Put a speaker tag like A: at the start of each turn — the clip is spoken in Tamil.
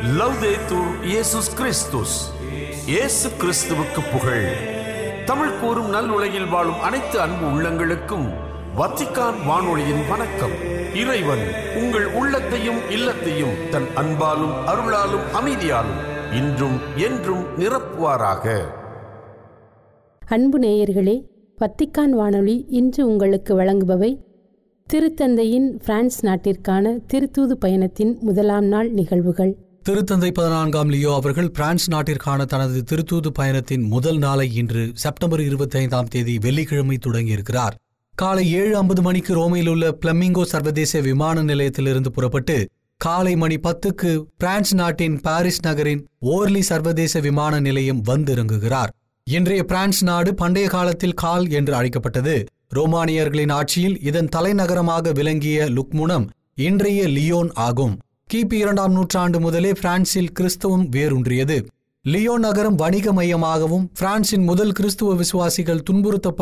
A: லவ்தேத்தூர் இயேசுஸ் கிறிஸ்துஸ் இயேசு கிறிஸ்துவுக்கு புகழ் தமிழ் கூறும் நல் உலகில் வாழும் அனைத்து அன்பு உள்ளங்களுக்கும் வத்திக்கான் வானொலியின் வணக்கம் இறைவன் உங்கள் உள்ளத்தையும் இல்லத்தையும் தன் அன்பாலும் அருளாலும் அமைதியாலும் இன்றும் என்றும் நிரப்புவாராக
B: அன்பு நேயர்களே வத்திக்கான் வானொலி இன்று உங்களுக்கு வழங்குபவை திருத்தந்தையின் பிரான்ஸ் நாட்டிற்கான திருத்தூது பயணத்தின் முதலாம் நாள் நிகழ்வுகள்
C: திருத்தந்தை பதினான்காம் லியோ அவர்கள் பிரான்ஸ் நாட்டிற்கான தனது திருத்தூது பயணத்தின் முதல் நாளை இன்று செப்டம்பர் இருபத்தி ஐந்தாம் தேதி வெள்ளிக்கிழமை தொடங்கியிருக்கிறார் காலை ஏழு ஐம்பது மணிக்கு ரோமையில் உள்ள பிளமிங்கோ சர்வதேச விமான நிலையத்திலிருந்து புறப்பட்டு காலை மணி பத்துக்கு பிரான்ஸ் நாட்டின் பாரிஸ் நகரின் ஓர்லி சர்வதேச விமான நிலையம் வந்திறங்குகிறார் இன்றைய பிரான்ஸ் நாடு பண்டைய காலத்தில் கால் என்று அழைக்கப்பட்டது ரோமானியர்களின் ஆட்சியில் இதன் தலைநகரமாக விளங்கிய லுக்முனம் இன்றைய லியோன் ஆகும் கிபி இரண்டாம் நூற்றாண்டு முதலே பிரான்சில் கிறிஸ்தவம் வேரூன்றியது லியோன் நகரம் வணிக மையமாகவும் பிரான்சின் முதல் கிறிஸ்துவ விசுவாசிகள் துன்புறுத்தப்பட்ட